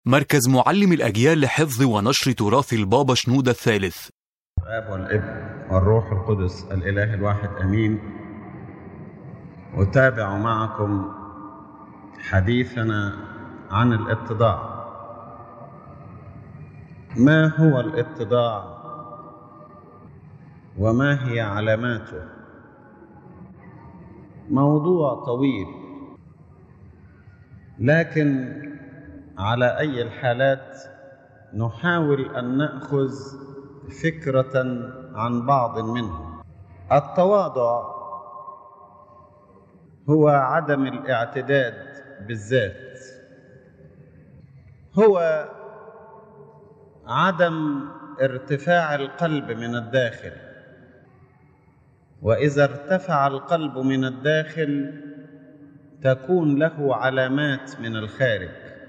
مركز معلم الأجيال لحفظ ونشر تراث البابا شنودة الثالث الاب والابن والروح القدس الاله الواحد امين اتابع معكم حديثنا عن الاتضاع ما هو الاتضاع وما هي علاماته موضوع طويل لكن على اي الحالات نحاول ان ناخذ فكره عن بعض منهم التواضع هو عدم الاعتداد بالذات هو عدم ارتفاع القلب من الداخل واذا ارتفع القلب من الداخل تكون له علامات من الخارج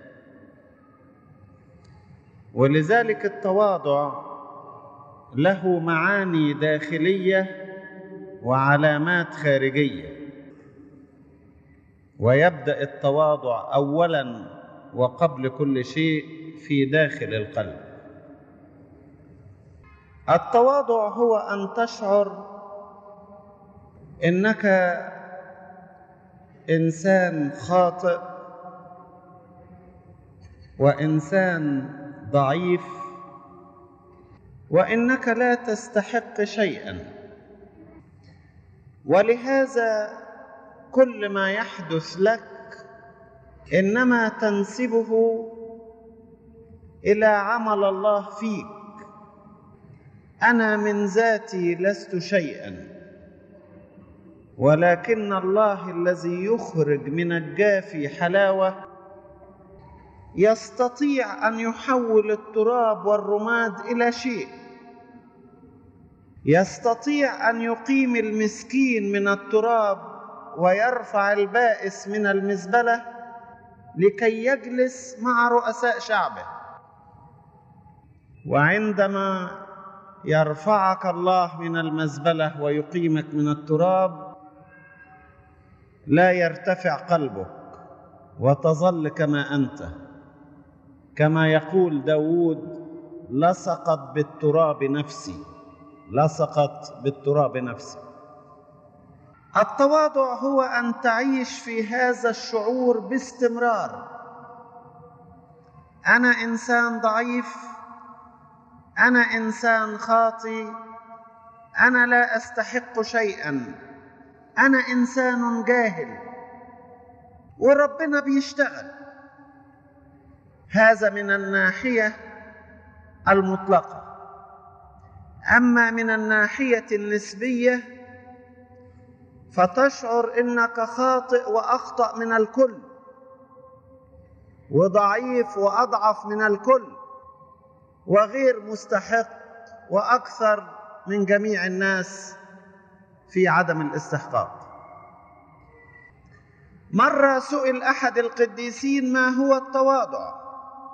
ولذلك التواضع له معاني داخليه وعلامات خارجيه ويبدا التواضع اولا وقبل كل شيء في داخل القلب التواضع هو ان تشعر انك انسان خاطئ وانسان ضعيف وانك لا تستحق شيئا ولهذا كل ما يحدث لك انما تنسبه الى عمل الله فيك انا من ذاتي لست شيئا ولكن الله الذي يخرج من الجافي حلاوه يستطيع ان يحول التراب والرماد الى شيء يستطيع ان يقيم المسكين من التراب ويرفع البائس من المزبله لكي يجلس مع رؤساء شعبه وعندما يرفعك الله من المزبله ويقيمك من التراب لا يرتفع قلبك وتظل كما انت كما يقول داود لصقت بالتراب نفسي لصقت بالتراب نفسي التواضع هو ان تعيش في هذا الشعور باستمرار انا انسان ضعيف انا انسان خاطي انا لا استحق شيئا انا انسان جاهل وربنا بيشتغل هذا من الناحيه المطلقه اما من الناحيه النسبيه فتشعر انك خاطئ واخطا من الكل وضعيف واضعف من الكل وغير مستحق واكثر من جميع الناس في عدم الاستحقاق مره سئل احد القديسين ما هو التواضع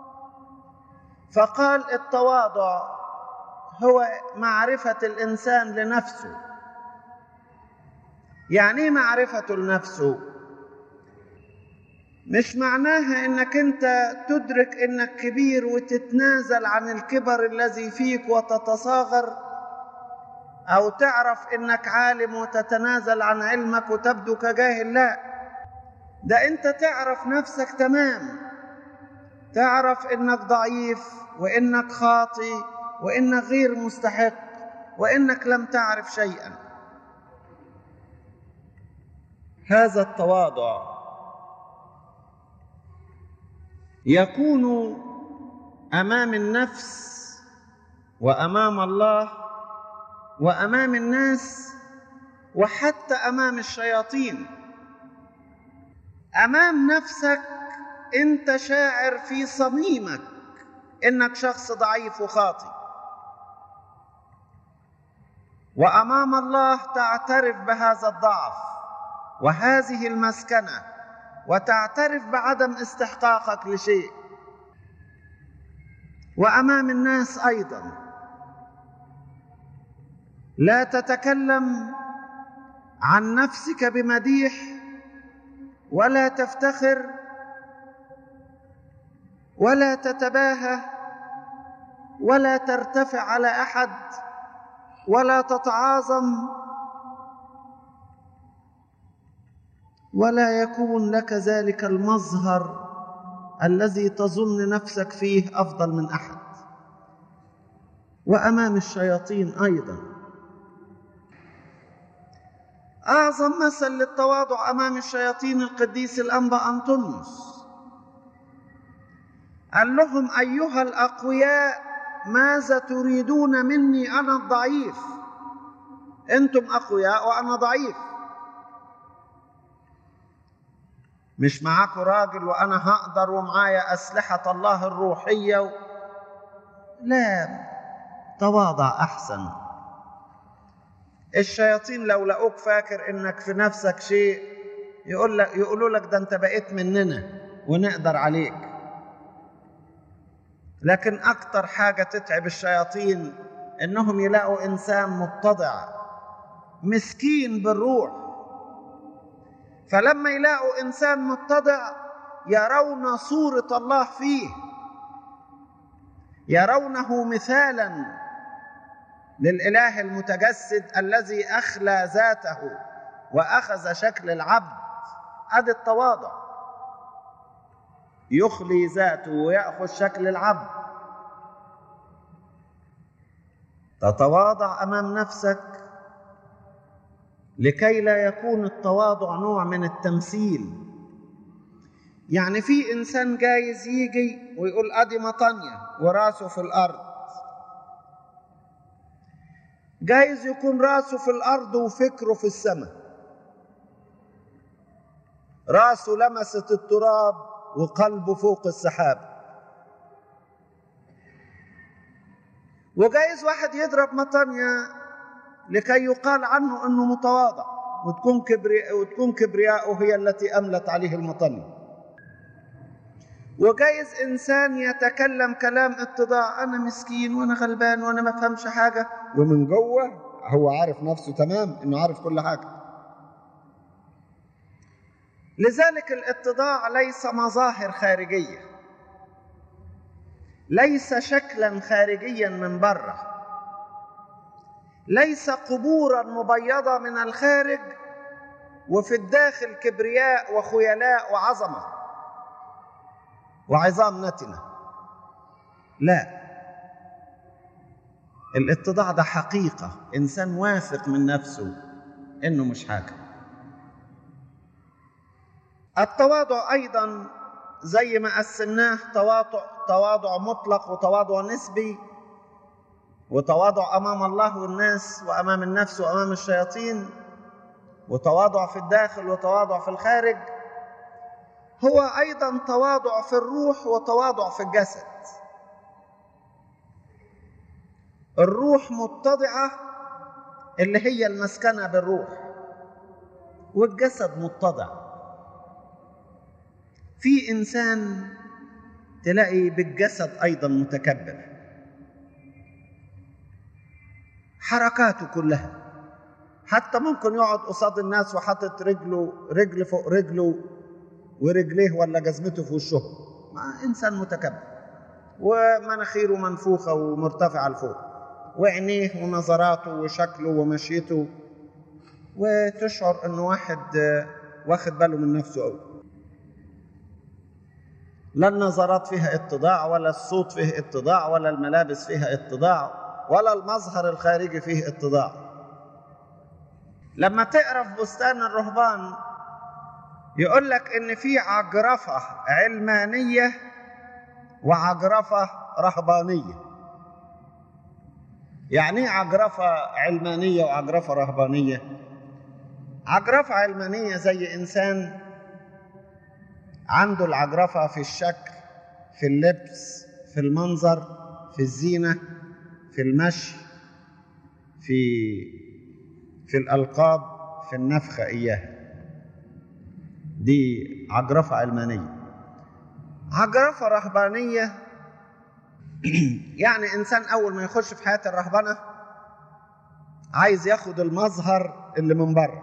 فقال التواضع هو معرفه الانسان لنفسه يعني ايه معرفته لنفسه مش معناها انك انت تدرك انك كبير وتتنازل عن الكبر الذي فيك وتتصاغر او تعرف انك عالم وتتنازل عن علمك وتبدو كجاهل لا ده انت تعرف نفسك تمام تعرف انك ضعيف وانك خاطي وانك غير مستحق وانك لم تعرف شيئا هذا التواضع يكون امام النفس وامام الله وامام الناس وحتى امام الشياطين امام نفسك انت شاعر في صميمك انك شخص ضعيف وخاطئ وامام الله تعترف بهذا الضعف وهذه المسكنه وتعترف بعدم استحقاقك لشيء وامام الناس ايضا لا تتكلم عن نفسك بمديح ولا تفتخر ولا تتباهى ولا ترتفع على احد ولا تتعاظم ولا يكون لك ذلك المظهر الذي تظن نفسك فيه افضل من احد وامام الشياطين ايضا اعظم مثل للتواضع امام الشياطين القديس الانبا انطونيوس قال لهم ايها الاقوياء ماذا تريدون مني انا الضعيف انتم اقوياء وانا ضعيف مش معاكم راجل وانا هقدر ومعايا اسلحه الله الروحيه و... لا تواضع احسن الشياطين لو لقوك فاكر انك في نفسك شيء يقول لك يقولوا لك ده انت بقيت مننا ونقدر عليك لكن اكتر حاجه تتعب الشياطين انهم يلاقوا انسان متضع مسكين بالروح فلما يلاقوا انسان متضع يرون صوره الله فيه يرونه مثالا للاله المتجسد الذي اخلى ذاته واخذ شكل العبد ادي التواضع يخلي ذاته وياخذ شكل العبد تتواضع امام نفسك لكي لا يكون التواضع نوع من التمثيل يعني في انسان جايز يجي ويقول ادي مطانيا وراسه في الارض جايز يكون راسه في الارض وفكره في السماء راسه لمست التراب وقلبه فوق السحاب وجايز واحد يضرب مطانيا لكي يقال عنه انه متواضع وتكون كبرياء وتكون كبرياءه هي التي املت عليه المطني وجايز انسان يتكلم كلام اتضاع انا مسكين وانا غلبان وانا ما فهمش حاجه ومن جوه هو عارف نفسه تمام انه عارف كل حاجه لذلك الاتضاع ليس مظاهر خارجيه ليس شكلا خارجيا من بره ليس قبورا مبيضه من الخارج وفي الداخل كبرياء وخيلاء وعظمه وعظام نتنه لا الاتضاع ده حقيقه انسان واثق من نفسه انه مش حاجه التواضع ايضا زي ما قسمناه تواضع تواضع مطلق وتواضع نسبي وتواضع امام الله والناس وامام النفس وامام الشياطين وتواضع في الداخل وتواضع في الخارج هو ايضا تواضع في الروح وتواضع في الجسد الروح متضعه اللي هي المسكنه بالروح والجسد متضع في انسان تلاقي بالجسد ايضا متكبر حركاته كلها حتى ممكن يقعد قصاد الناس وحاطط رجله رجل فوق رجله ورجليه ولا جزمته في وشه ما انسان متكبر ومناخيره منفوخه ومرتفعه لفوق وعينيه ونظراته وشكله ومشيته وتشعر انه واحد واخد باله من نفسه قوي لا النظرات فيها اتضاع ولا الصوت فيه اتضاع ولا الملابس فيها اتضاع ولا المظهر الخارجي فيه اتضاع لما تقرا في بستان الرهبان يقول لك ان في عجرفه علمانيه وعجرفه رهبانيه يعني ايه عجرفه علمانيه وعجرفه رهبانيه عجرفه علمانيه زي انسان عنده العجرفه في الشكل في اللبس في المنظر في الزينه في المشي في في الألقاب في النفخة إياها دي عجرفة علمانية عجرفة رهبانية يعني إنسان أول ما يخش في حياة الرهبنة عايز ياخد المظهر اللي من بره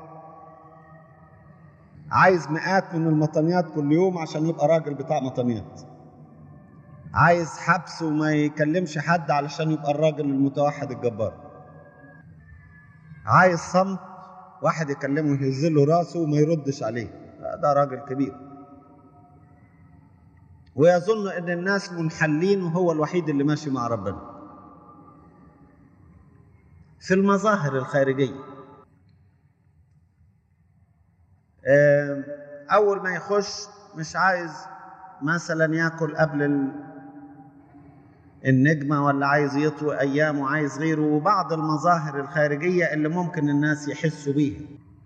عايز مئات من المطنيات كل يوم عشان يبقى راجل بتاع مطنيات عايز حبس وما يكلمش حد علشان يبقى الراجل المتوحد الجبار عايز صمت واحد يكلمه يهز له راسه وما يردش عليه ده راجل كبير ويظن ان الناس منحلين وهو الوحيد اللي ماشي مع ربنا في المظاهر الخارجيه اول ما يخش مش عايز مثلا ياكل قبل النجمة ولا عايز يطوي أيام وعايز غيره وبعض المظاهر الخارجية اللي ممكن الناس يحسوا بيها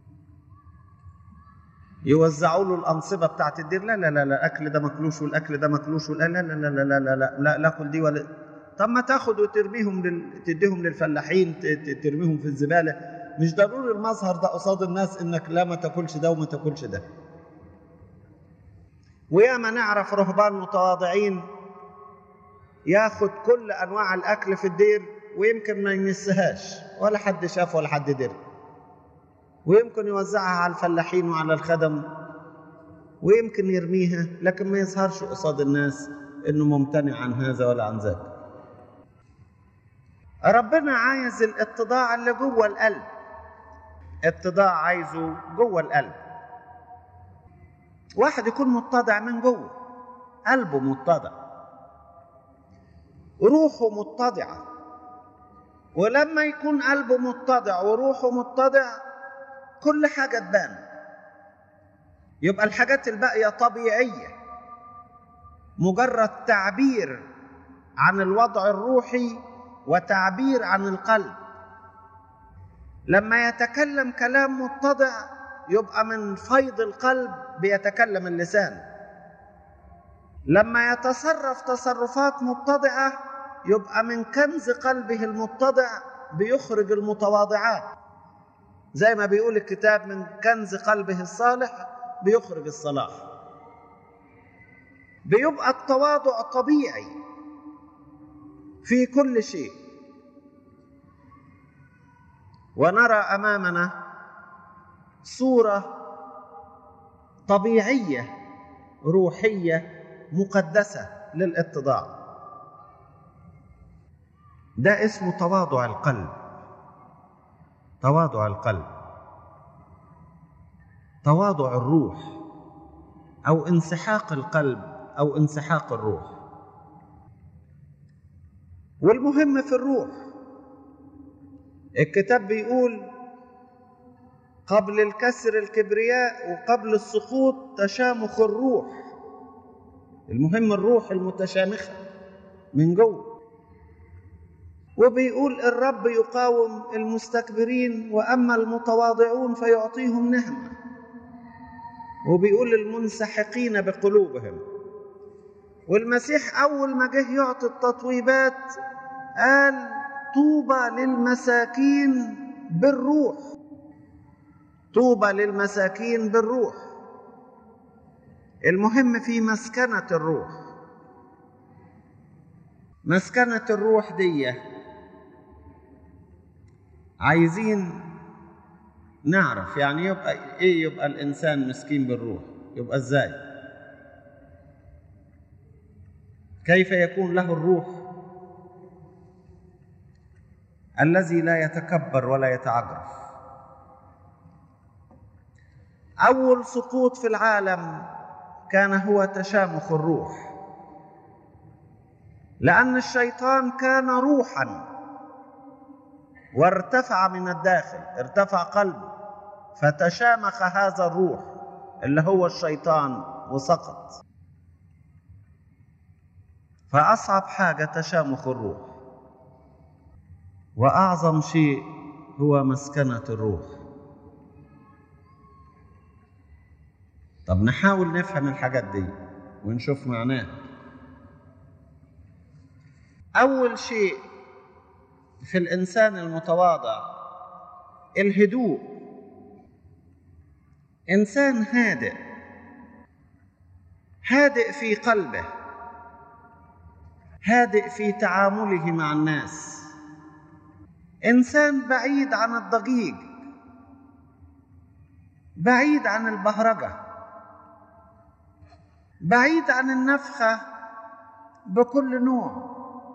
يوزعوا له الأنصبة بتاعت الدير لا لا لا لا الأكل ده مكلوش والأكل ده مكلوش لا لا لا لا لا لا لا لا لا لا كل دي ولا طب ما تاخد وترميهم لل... تديهم للفلاحين ترميهم في الزبالة مش ضروري المظهر ده قصاد الناس إنك لا ما تاكلش ده وما تاكلش ده وياما نعرف رهبان متواضعين ياخد كل انواع الاكل في الدير ويمكن ما يمسهاش ولا حد شاف ولا حد دري ويمكن يوزعها على الفلاحين وعلى الخدم ويمكن يرميها لكن ما يظهرش قصاد الناس انه ممتنع عن هذا ولا عن ذاك ربنا عايز الاتضاع اللي جوه القلب اتضاع عايزه جوه القلب واحد يكون متضع من جوه قلبه متضع روحه متضعة ولما يكون قلبه متضع وروحه متضع كل حاجة تبان يبقى الحاجات الباقية طبيعية مجرد تعبير عن الوضع الروحي وتعبير عن القلب لما يتكلم كلام متضع يبقى من فيض القلب بيتكلم اللسان لما يتصرف تصرفات متضعه يبقى من كنز قلبه المتضع بيخرج المتواضعات زي ما بيقول الكتاب من كنز قلبه الصالح بيخرج الصلاح بيبقى التواضع طبيعي في كل شيء ونرى امامنا صوره طبيعيه روحيه مقدسه للاتضاع ده اسمه تواضع القلب تواضع القلب تواضع الروح او انسحاق القلب او انسحاق الروح والمهم في الروح الكتاب بيقول قبل الكسر الكبرياء وقبل السقوط تشامخ الروح المهم الروح المتشامخه من جوه وبيقول الرب يقاوم المستكبرين واما المتواضعون فيعطيهم نعمه وبيقول المنسحقين بقلوبهم والمسيح اول ما جه يعطي التطويبات قال طوبى للمساكين بالروح طوبى للمساكين بالروح المهم في مسكنه الروح مسكنه الروح دي عايزين نعرف يعني يبقى ايه يبقى الانسان مسكين بالروح يبقى ازاي كيف يكون له الروح الذي لا يتكبر ولا يتعجرف اول سقوط في العالم كان هو تشامخ الروح لان الشيطان كان روحا وارتفع من الداخل ارتفع قلبه فتشامخ هذا الروح اللي هو الشيطان وسقط فاصعب حاجه تشامخ الروح واعظم شيء هو مسكنه الروح طب نحاول نفهم الحاجات دي ونشوف معناها اول شيء في الانسان المتواضع الهدوء انسان هادئ هادئ في قلبه هادئ في تعامله مع الناس انسان بعيد عن الضجيج بعيد عن البهرجه بعيد عن النفخه بكل نوع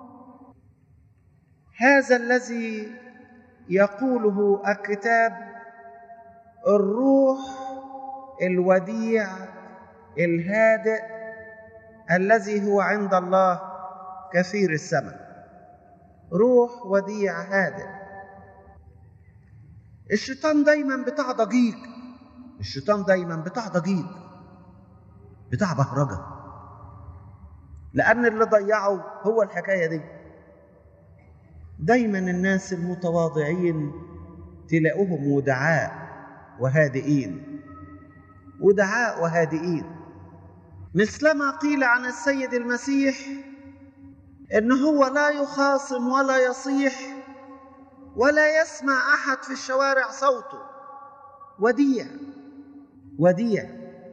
هذا الذي يقوله الكتاب الروح الوديع الهادئ الذي هو عند الله كثير الثمن روح وديع هادئ الشيطان دايما بتاع ضجيج الشيطان دايما بتاع ضجيج بتاع بهرجه لان اللي ضيعه هو الحكايه دي دايما الناس المتواضعين تلاقوهم ودعاء وهادئين ودعاء وهادئين مثلما قيل عن السيد المسيح ان هو لا يخاصم ولا يصيح ولا يسمع احد في الشوارع صوته وديع وديع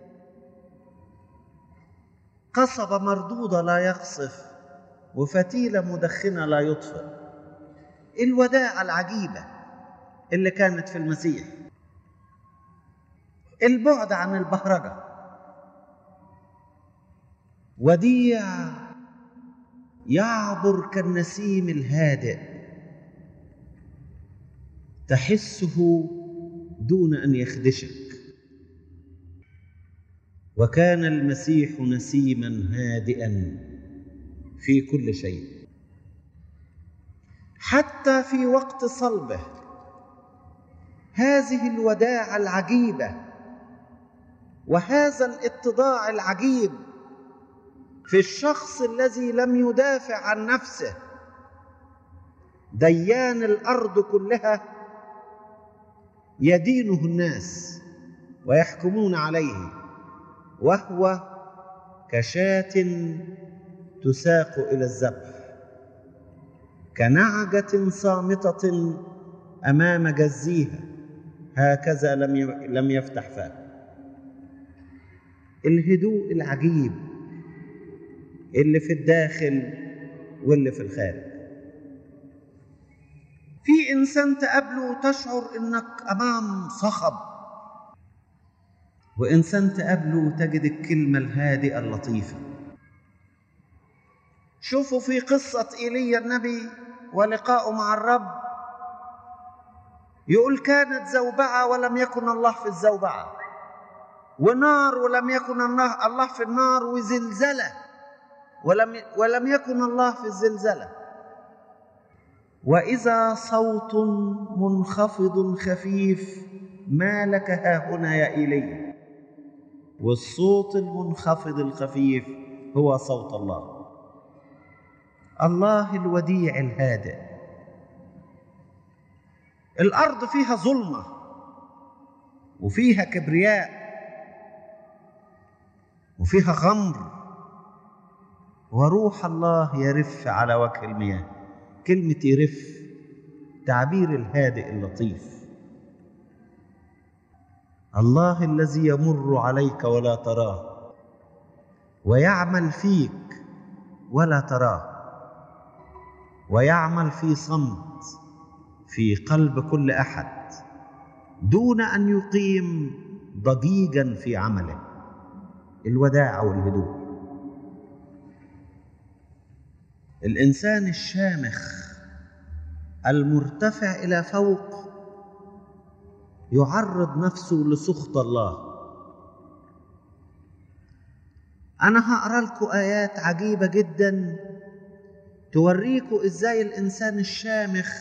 قصبة مردودة لا يقصف وفتيلة مدخنة لا يطفئ الوداعة العجيبة اللي كانت في المسيح البعد عن البهرجة وديع يعبر كالنسيم الهادئ تحسه دون ان يخدشك وكان المسيح نسيما هادئا في كل شيء حتى في وقت صلبه هذه الوداعه العجيبه وهذا الاتضاع العجيب في الشخص الذي لم يدافع عن نفسه ديان الارض كلها يدينه الناس ويحكمون عليه وهو كشاة تساق الى الذبح كنعجة صامتة امام جزيها هكذا لم لم يفتح فاه الهدوء العجيب اللي في الداخل واللي في الخارج في انسان تقابله تشعر انك امام صخب وانسان تقابله تجد الكلمه الهادئه اللطيفه شوفوا في قصه ايليا النبي ولقائه مع الرب يقول كانت زوبعه ولم يكن الله في الزوبعه ونار ولم يكن الله الله في النار وزلزله ولم ولم يكن الله في الزلزله واذا صوت منخفض خفيف ما لك ها هنا يا ايليا والصوت المنخفض الخفيف هو صوت الله الله الوديع الهادئ الارض فيها ظلمه وفيها كبرياء وفيها غمر وروح الله يرف على وجه المياه كلمة يرف تعبير الهادئ اللطيف الله الذي يمر عليك ولا تراه ويعمل فيك ولا تراه ويعمل في صمت في قلب كل احد دون ان يقيم ضجيجا في عمله الوداع والهدوء الانسان الشامخ المرتفع الى فوق يعرض نفسه لسخط الله انا هقرا لكم ايات عجيبه جدا توريكم ازاي الانسان الشامخ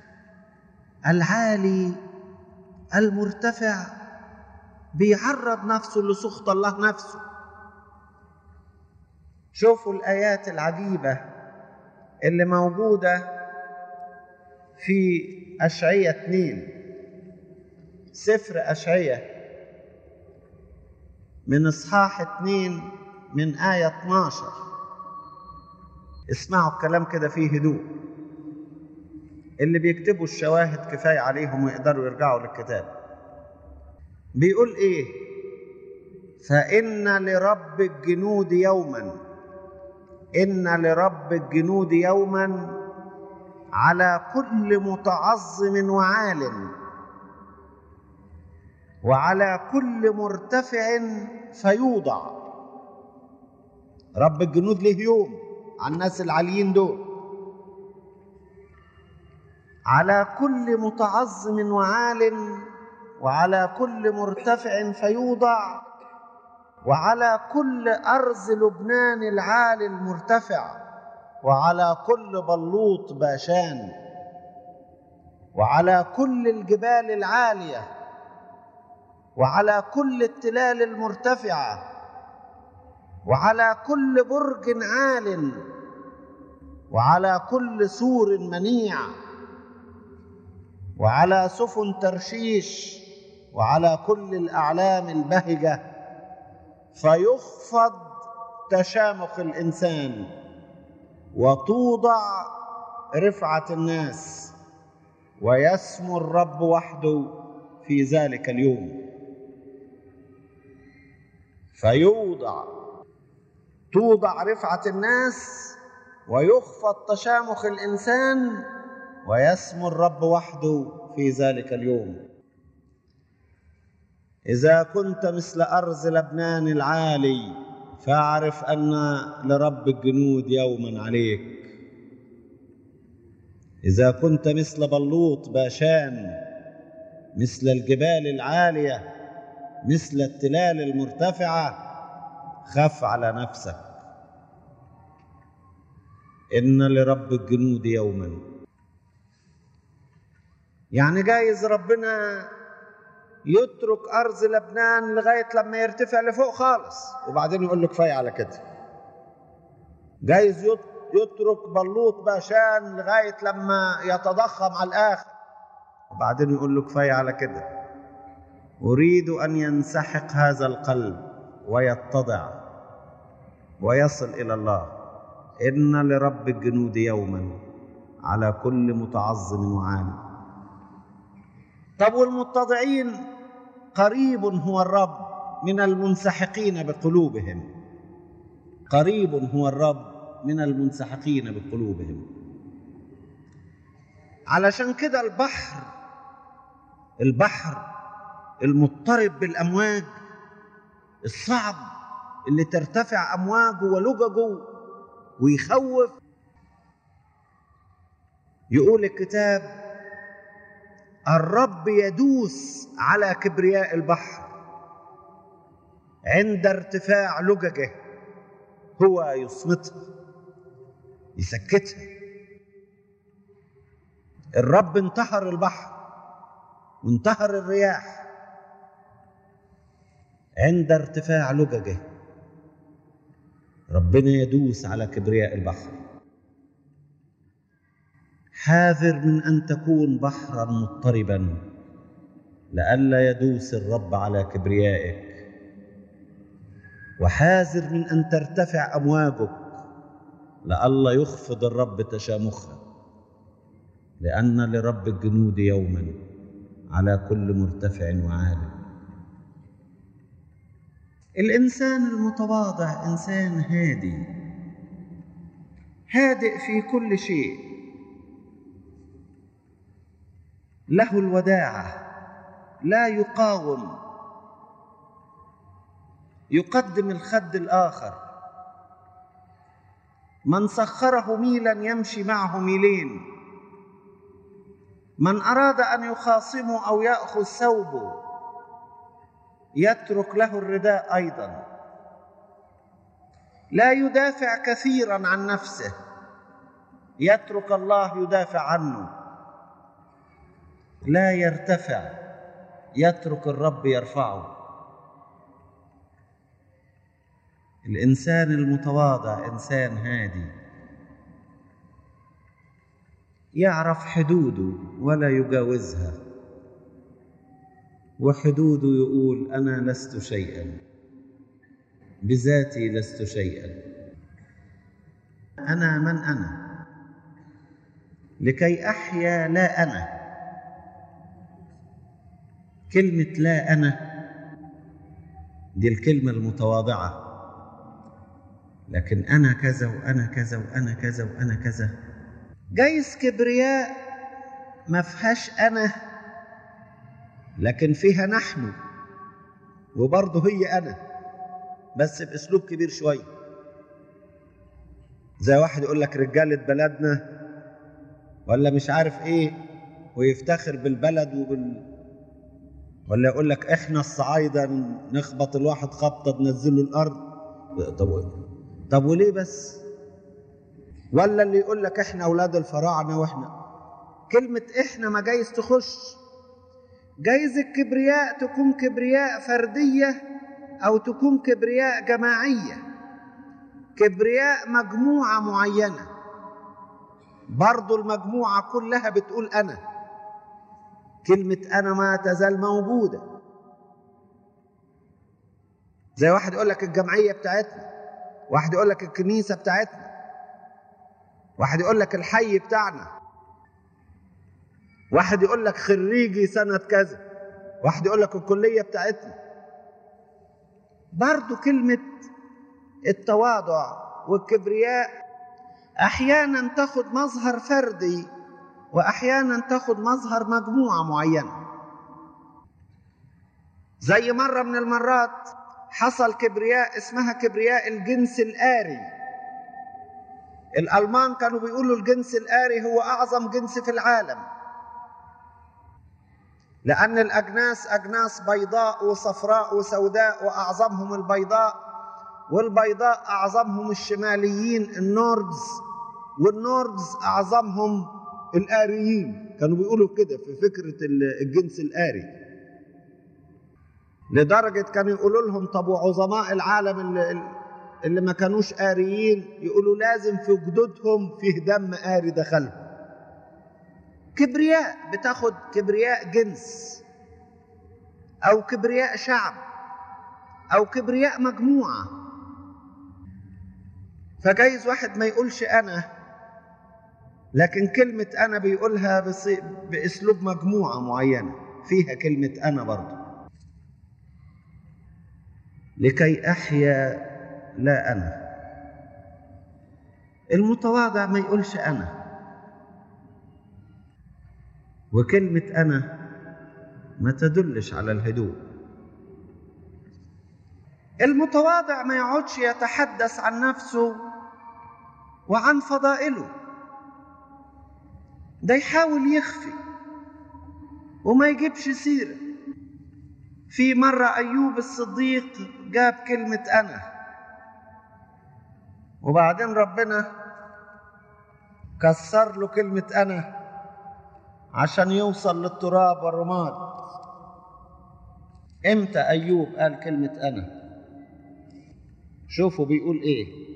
العالي المرتفع بيعرض نفسه لسخط الله نفسه شوفوا الايات العجيبه اللي موجوده في اشعياء اتنين سفر اشعياء من اصحاح اتنين من آية 12 اسمعوا الكلام كده فيه هدوء اللي بيكتبوا الشواهد كفاية عليهم ويقدروا يرجعوا للكتاب بيقول ايه فإن لرب الجنود يوما إن لرب الجنود يوما على كل متعظم وعال وعلى كل مرتفع فيوضع رب الجنود له يوم على الناس العاليين دول على كل متعظم وعال وعلى كل مرتفع فيوضع وعلى كل أرز لبنان العالي المرتفع وعلى كل بلوط باشان وعلى كل الجبال العالية وعلى كل التلال المرتفعة وعلى كل برج عال وعلى كل سور منيع وعلى سفن ترشيش وعلى كل الأعلام البهجة فيخفض تشامخ الإنسان وتوضع رفعة الناس ويسمو الرب وحده في ذلك اليوم فيوضع توضع رفعة الناس ويخفض تشامخ الإنسان ويسمو الرب وحده في ذلك اليوم إذا كنت مثل أرز لبنان العالي فاعرف أن لرب الجنود يوما عليك إذا كنت مثل بلوط باشان مثل الجبال العالية مثل التلال المرتفعة خف على نفسك إن لرب الجنود يوما يعني جايز ربنا يترك أرض لبنان لغاية لما يرتفع لفوق خالص وبعدين يقول له كفاية على كده جايز يترك بلوط باشان لغاية لما يتضخم على الآخر وبعدين يقول له كفاية على كده أريد أن ينسحق هذا القلب ويتضع ويصل إلى الله إن لرب الجنود يوما على كل متعظم وعالي طب والمتضعين قريب هو الرب من المنسحقين بقلوبهم قريب هو الرب من المنسحقين بقلوبهم علشان كده البحر البحر المضطرب بالامواج الصعب اللي ترتفع امواجه ولججه ويخوف يقول الكتاب الرب يدوس على كبرياء البحر عند ارتفاع لججه هو يصمتها يسكتها الرب انتهر البحر وانتهر الرياح عند ارتفاع لججه ربنا يدوس على كبرياء البحر حاذر من ان تكون بحرا مضطربا لئلا يدوس الرب على كبريائك وحاذر من ان ترتفع امواجك لئلا يخفض الرب تشامخها لان لرب الجنود يوما على كل مرتفع وعال الانسان المتواضع انسان هادي هادئ في كل شيء له الوداعه لا يقاوم يقدم الخد الاخر من سخره ميلا يمشي معه ميلين من اراد ان يخاصمه او ياخذ ثوبه يترك له الرداء ايضا لا يدافع كثيرا عن نفسه يترك الله يدافع عنه لا يرتفع يترك الرب يرفعه الانسان المتواضع انسان هادي يعرف حدوده ولا يجاوزها وحدوده يقول انا لست شيئا بذاتي لست شيئا انا من انا لكي احيا لا انا كلمه لا انا دي الكلمه المتواضعه لكن انا كذا وانا كذا وانا كذا وانا كذا جايز كبرياء ما فيهاش انا لكن فيها نحن وبرضه هي انا بس باسلوب كبير شويه زي واحد يقول لك رجالة بلدنا ولا مش عارف ايه ويفتخر بالبلد وبال ولا يقول لك احنا الصعايدة نخبط الواحد خبطة تنزله الارض طب طب وليه بس ولا اللي يقول لك احنا اولاد الفراعنة واحنا كلمة احنا ما جايز تخش جايز الكبرياء تكون كبرياء فردية او تكون كبرياء جماعية كبرياء مجموعة معينة برضو المجموعة كلها بتقول أنا كلمة أنا ما تزال موجودة زي واحد يقول لك الجمعية بتاعتنا واحد يقول لك الكنيسة بتاعتنا واحد يقول لك الحي بتاعنا واحد يقول لك خريجي سنة كذا واحد يقول لك الكلية بتاعتنا برضو كلمة التواضع والكبرياء احيانا تاخد مظهر فردي واحيانا تاخد مظهر مجموعه معينه زي مره من المرات حصل كبرياء اسمها كبرياء الجنس الآري الألمان كانوا بيقولوا الجنس الآري هو أعظم جنس في العالم لأن الأجناس أجناس بيضاء وصفراء وسوداء وأعظمهم البيضاء والبيضاء أعظمهم الشماليين النوردز والنوردز أعظمهم الآريين كانوا بيقولوا كده في فكرة الجنس الآري لدرجة كانوا يقولوا لهم طب وعظماء العالم اللي, اللي ما كانوش آريين يقولوا لازم في جدودهم فيه دم آري دخلهم كبرياء بتاخد كبرياء جنس أو كبرياء شعب أو كبرياء مجموعة فجايز واحد ما يقولش أنا لكن كلمة أنا بيقولها بأسلوب مجموعة معينة فيها كلمة أنا برضه لكي أحيا لا أنا المتواضع ما يقولش أنا وكلمة أنا ما تدلش على الهدوء المتواضع ما يقعدش يتحدث عن نفسه وعن فضائله ده يحاول يخفي وما يجيبش سيرة في مرة أيوب الصديق جاب كلمة أنا وبعدين ربنا كسر له كلمة أنا عشان يوصل للتراب والرماد امتى أيوب قال كلمة أنا شوفوا بيقول إيه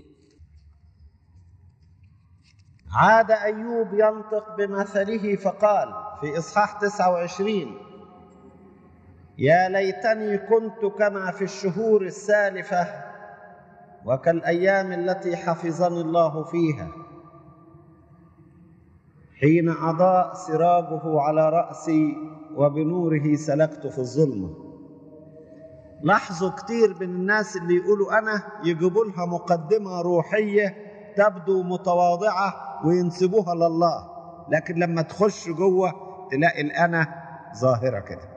عاد أيوب ينطق بمثله فقال في إصحاح 29 يا ليتني كنت كما في الشهور السالفة وكالأيام التي حفظني الله فيها حين أضاء سراجه على رأسي وبنوره سلكت في الظلمة لاحظوا كتير من الناس اللي يقولوا أنا يجيبوا لها مقدمة روحية تبدو متواضعة وينسبوها لله لكن لما تخش جوه تلاقي الأنا ظاهرة كده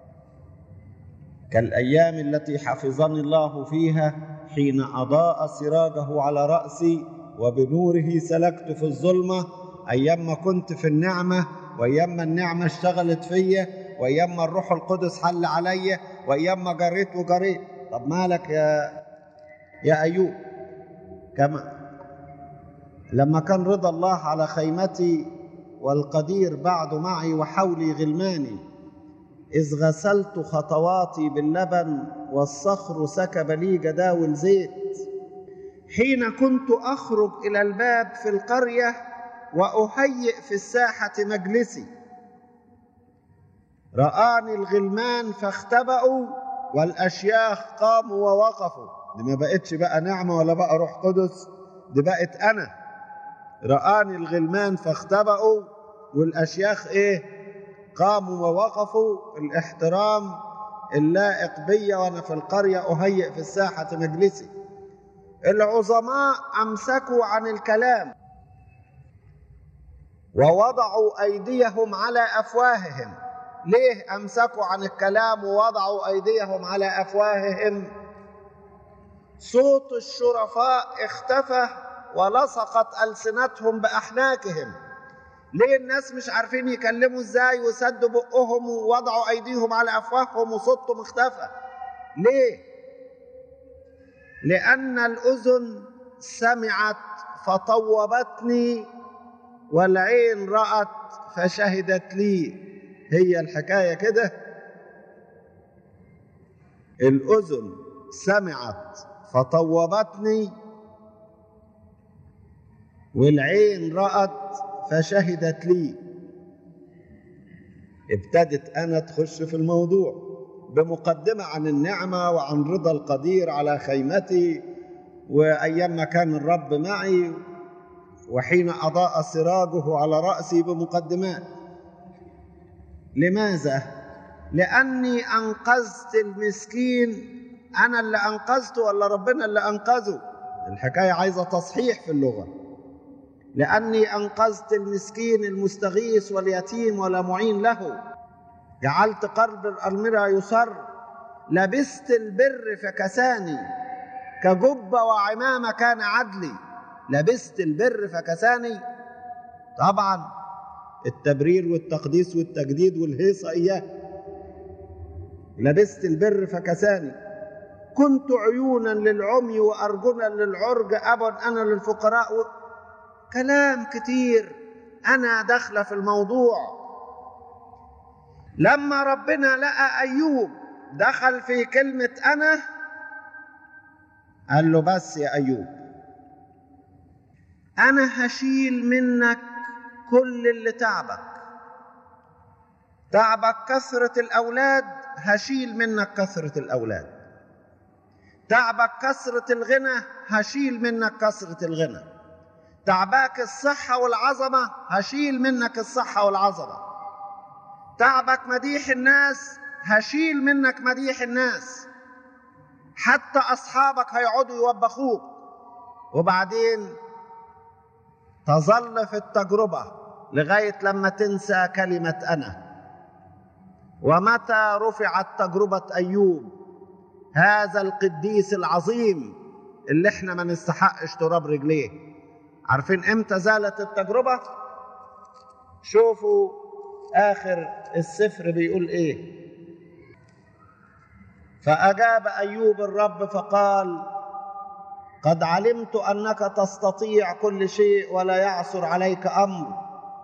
كالأيام التي حفظني الله فيها حين أضاء سراجه على رأسي وبنوره سلكت في الظلمة أيام ما كنت في النعمة وأيام ما النعمة اشتغلت فيا وأيام ما الروح القدس حل عليا وأيام ما جريت وجريت طب مالك يا يا أيوب كما لما كان رضا الله على خيمتي والقدير بعد معي وحولي غلماني إذ غسلت خطواتي باللبن والصخر سكب لي جداول زيت حين كنت أخرج إلى الباب في القرية وأهيئ في الساحة مجلسي رآني الغلمان فاختبأوا والأشياخ قاموا ووقفوا دي ما بقتش بقى نعمة ولا بقى روح قدس دي بقت أنا رآني الغلمان فاختبأوا والأشياخ إيه قاموا ووقفوا الاحترام اللائق بي وأنا في القرية أهيئ في الساحة مجلسي العظماء أمسكوا عن الكلام ووضعوا أيديهم على أفواههم ليه أمسكوا عن الكلام ووضعوا أيديهم على أفواههم صوت الشرفاء اختفى ولصقت ألسنتهم بأحناكهم ليه الناس مش عارفين يكلموا ازاي وسدوا بقهم ووضعوا ايديهم على افواههم وصوتهم اختفى ليه لان الاذن سمعت فطوبتني والعين رات فشهدت لي هي الحكايه كده الاذن سمعت فطوبتني والعين رات فشهدت لي ابتدت انا تخش في الموضوع بمقدمه عن النعمه وعن رضا القدير على خيمتي وايام ما كان الرب معي وحين اضاء سراجه على راسي بمقدمات لماذا لاني انقذت المسكين انا اللي انقذته ولا ربنا اللي انقذه الحكايه عايزه تصحيح في اللغه لأني أنقذت المسكين المستغيث واليتيم ولا معين له جعلت قلب الأرمرة يصر لبست البر فكساني كجبة وعمامة كان عدلي لبست البر فكساني طبعا التبرير والتقديس والتجديد والهيصة إياه لبست البر فكساني كنت عيونا للعمي وأرجلا للعرج أبا أنا للفقراء و... كلام كتير انا داخله في الموضوع لما ربنا لقى ايوب دخل في كلمه انا قال له بس يا ايوب انا هشيل منك كل اللي تعبك تعبك كثره الاولاد هشيل منك كثره الاولاد تعبك كثره الغنى هشيل منك كثره الغنى تعباك الصحة والعظمة هشيل منك الصحة والعظمة تعبك مديح الناس هشيل منك مديح الناس حتى أصحابك هيقعدوا يوبخوك وبعدين تظل في التجربة لغاية لما تنسى كلمة أنا ومتى رفعت تجربة أيوب هذا القديس العظيم اللي احنا ما نستحقش تراب رجليه عارفين امتى زالت التجربة شوفوا آخر السفر بيقول إيه فأجاب أيوب الرب فقال قد علمت أنك تستطيع كل شيء ولا يعثر عليك أمر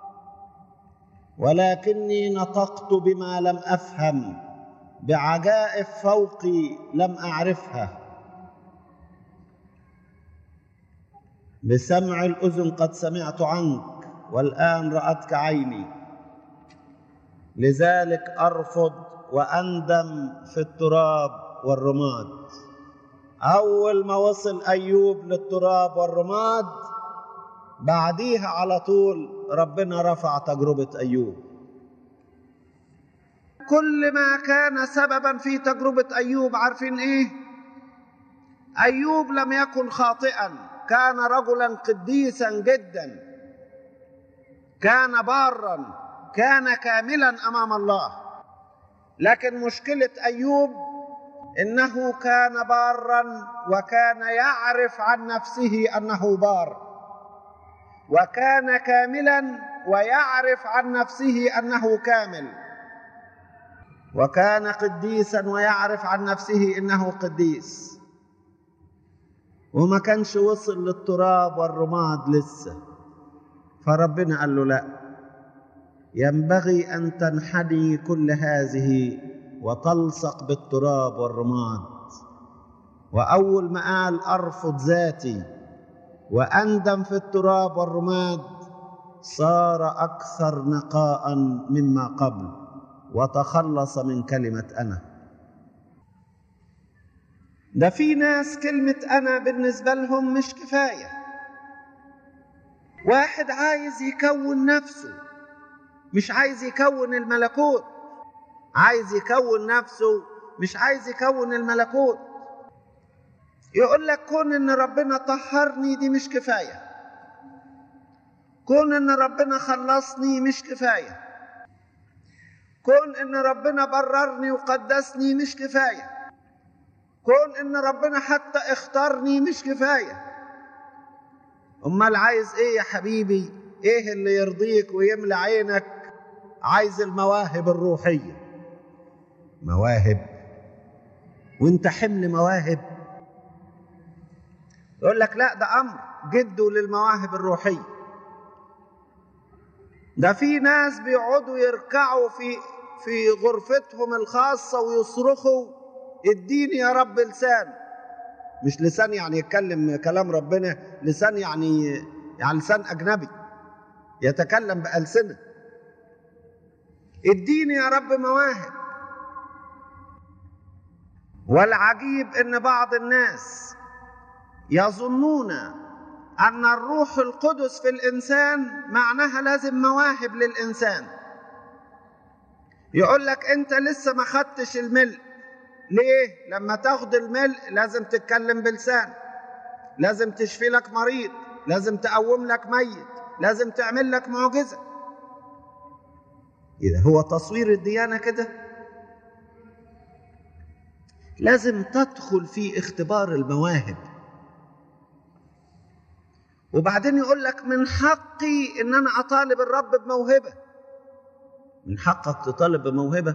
ولكني نطقت بما لم أفهم بعجائب فوقي لم أعرفها بسمع الأذن قد سمعت عنك والآن رأتك عيني لذلك أرفض وأندم في التراب والرماد أول ما وصل أيوب للتراب والرماد بعديها على طول ربنا رفع تجربة أيوب كل ما كان سببا في تجربة أيوب عارفين إيه؟ أيوب لم يكن خاطئا كان رجلا قديسا جدا كان بارا كان كاملا امام الله لكن مشكله ايوب انه كان بارا وكان يعرف عن نفسه انه بار وكان كاملا ويعرف عن نفسه انه كامل وكان قديسا ويعرف عن نفسه انه قديس وما كانش وصل للتراب والرماد لسه فربنا قال له لا ينبغي ان تنحني كل هذه وتلصق بالتراب والرماد واول ما قال ارفض ذاتي واندم في التراب والرماد صار اكثر نقاء مما قبل وتخلص من كلمه انا ده في ناس كلمة أنا بالنسبة لهم مش كفاية واحد عايز يكون نفسه مش عايز يكون الملكوت عايز يكون نفسه مش عايز يكون الملكوت يقول لك كون ان ربنا طهرني دي مش كفايه كون ان ربنا خلصني مش كفايه كون ان ربنا بررني وقدسني مش كفايه كون ان ربنا حتى اختارني مش كفايه امال عايز ايه يا حبيبي ايه اللي يرضيك ويملى عينك عايز المواهب الروحيه مواهب وانت حمل مواهب يقول لك لا ده امر جده للمواهب الروحيه ده في ناس بيقعدوا يركعوا في في غرفتهم الخاصه ويصرخوا اديني يا رب لسان مش لسان يعني يتكلم كلام ربنا لسان يعني يعني لسان اجنبي يتكلم بألسنة اديني يا رب مواهب والعجيب ان بعض الناس يظنون ان الروح القدس في الانسان معناها لازم مواهب للانسان يقول لك انت لسه ما خدتش الملء ليه لما تاخد الملء لازم تتكلم بلسان لازم تشفي لك مريض لازم تقوم لك ميت لازم تعمل لك معجزه اذا هو تصوير الديانه كده لازم تدخل في اختبار المواهب وبعدين يقول لك من حقي ان انا اطالب الرب بموهبه من حقك تطالب بموهبه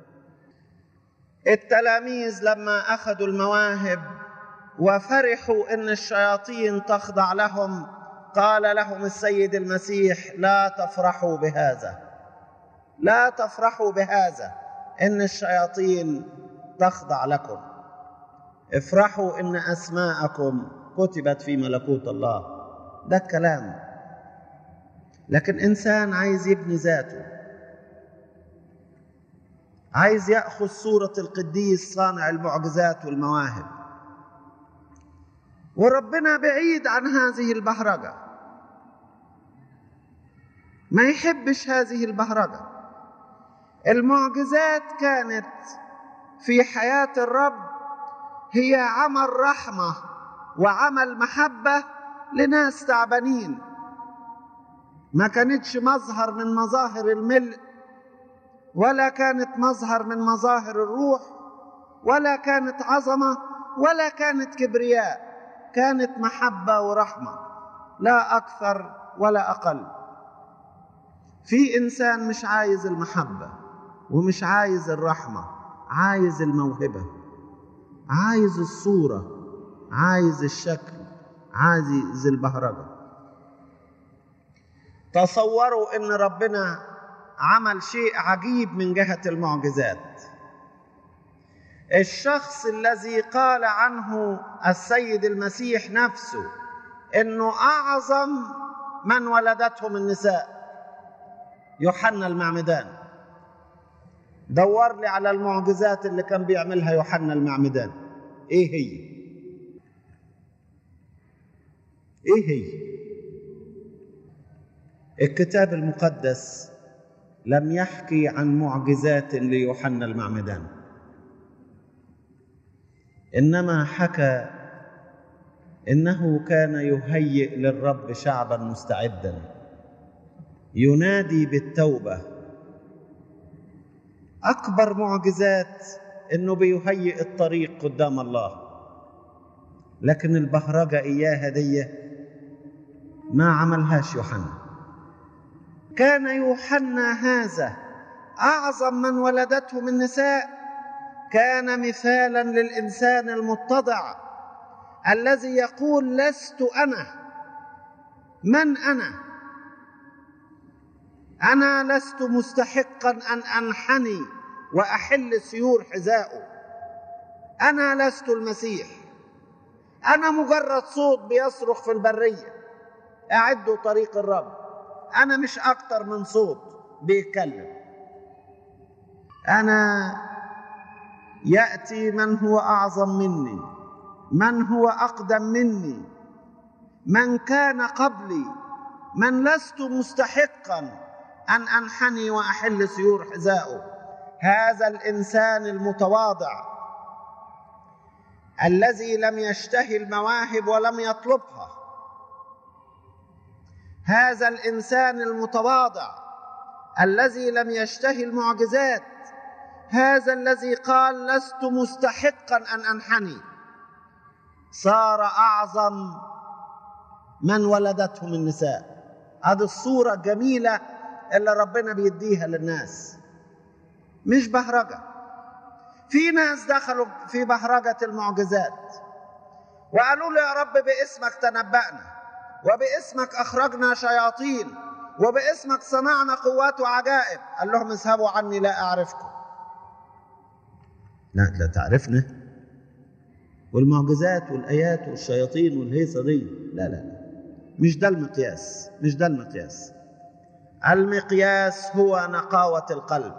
التلاميذ لما اخذوا المواهب وفرحوا ان الشياطين تخضع لهم قال لهم السيد المسيح لا تفرحوا بهذا لا تفرحوا بهذا ان الشياطين تخضع لكم افرحوا ان اسماءكم كتبت في ملكوت الله ده الكلام لكن انسان عايز يبني ذاته عايز ياخذ صوره القديس صانع المعجزات والمواهب وربنا بعيد عن هذه البهرجه ما يحبش هذه البهرجه المعجزات كانت في حياه الرب هي عمل رحمه وعمل محبه لناس تعبانين ما كانتش مظهر من مظاهر الملء ولا كانت مظهر من مظاهر الروح ولا كانت عظمه ولا كانت كبرياء كانت محبه ورحمه لا اكثر ولا اقل في انسان مش عايز المحبه ومش عايز الرحمه عايز الموهبه عايز الصوره عايز الشكل عايز البهرجه تصوروا ان ربنا عمل شيء عجيب من جهه المعجزات الشخص الذي قال عنه السيد المسيح نفسه انه اعظم من ولدتهم النساء يوحنا المعمدان دور لي على المعجزات اللي كان بيعملها يوحنا المعمدان ايه هي ايه هي الكتاب المقدس لم يحكي عن معجزات ليوحنا المعمدان انما حكى انه كان يهيئ للرب شعبا مستعدا ينادي بالتوبه اكبر معجزات انه بيهيئ الطريق قدام الله لكن البهرجه اياها دي ما عملهاش يوحنا كان يوحنا هذا اعظم من ولدته النساء كان مثالا للانسان المتضع الذي يقول لست انا من انا انا لست مستحقا ان انحني واحل سيور حذائه انا لست المسيح انا مجرد صوت بيصرخ في البريه اعدوا طريق الرب انا مش اكتر من صوت بيتكلم انا ياتي من هو اعظم مني من هو اقدم مني من كان قبلي من لست مستحقا ان انحني واحل سيور حذائه هذا الانسان المتواضع الذي لم يشتهي المواهب ولم يطلبها هذا الانسان المتواضع الذي لم يشتهي المعجزات هذا الذي قال لست مستحقا ان انحني صار اعظم من ولدتهم النساء هذه الصورة الجميلة اللي ربنا بيديها للناس مش بهرجة في ناس دخلوا في بهرجة المعجزات وقالوا له يا رب باسمك تنبأنا وباسمك أخرجنا شياطين وباسمك صنعنا قوات وعجائب قال لهم اذهبوا عني لا أعرفكم لا لا تعرفنا والمعجزات والآيات والشياطين والهيصة دي لا لا لا مش ده المقياس مش ده المقياس المقياس هو نقاوة القلب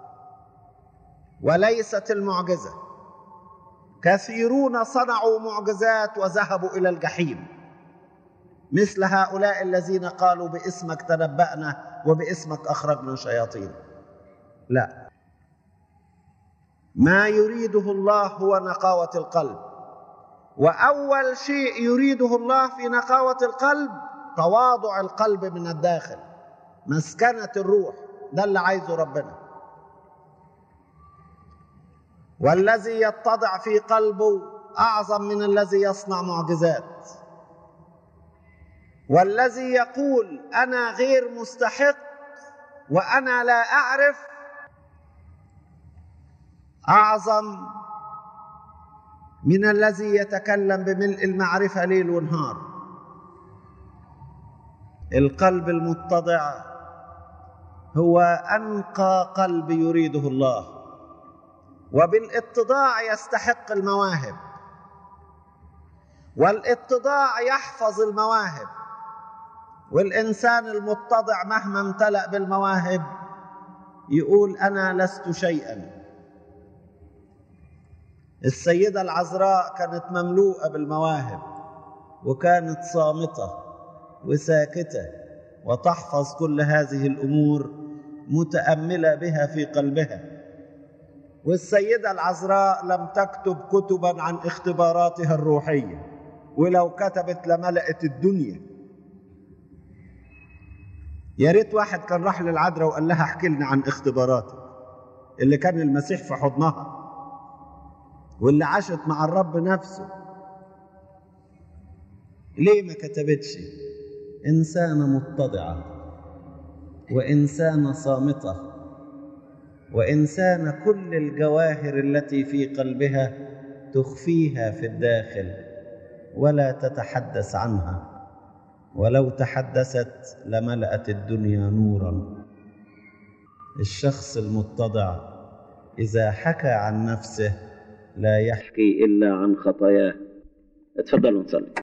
وليست المعجزة كثيرون صنعوا معجزات وذهبوا إلى الجحيم مثل هؤلاء الذين قالوا باسمك تنبأنا وباسمك أخرجنا شياطين لا ما يريده الله هو نقاوة القلب وأول شيء يريده الله في نقاوة القلب تواضع القلب من الداخل مسكنة الروح ده اللي عايزه ربنا والذي يتضع في قلبه أعظم من الذي يصنع معجزات والذي يقول أنا غير مستحق وأنا لا أعرف أعظم من الذي يتكلم بملء المعرفة ليل ونهار القلب المتضع هو أنقى قلب يريده الله وبالاتضاع يستحق المواهب والاتضاع يحفظ المواهب والإنسان المتضع مهما امتلأ بالمواهب يقول أنا لست شيئا السيدة العذراء كانت مملوءة بالمواهب وكانت صامتة وساكتة وتحفظ كل هذه الأمور متأملة بها في قلبها والسيدة العذراء لم تكتب كتبا عن اختباراتها الروحية ولو كتبت لملأت الدنيا يا ريت واحد كان راح للعذراء وقال لها احكي لنا عن اختباراتك اللي كان المسيح في حضنها واللي عاشت مع الرب نفسه ليه ما كتبتش إنسانة متضعة وإنسانة صامتة وإنسانة كل الجواهر التي في قلبها تخفيها في الداخل ولا تتحدث عنها ولو تحدثت لملأت الدنيا نورا الشخص المتضع إذا حكى عن نفسه لا يحكي إلا عن خطاياه اتفضلوا نصلي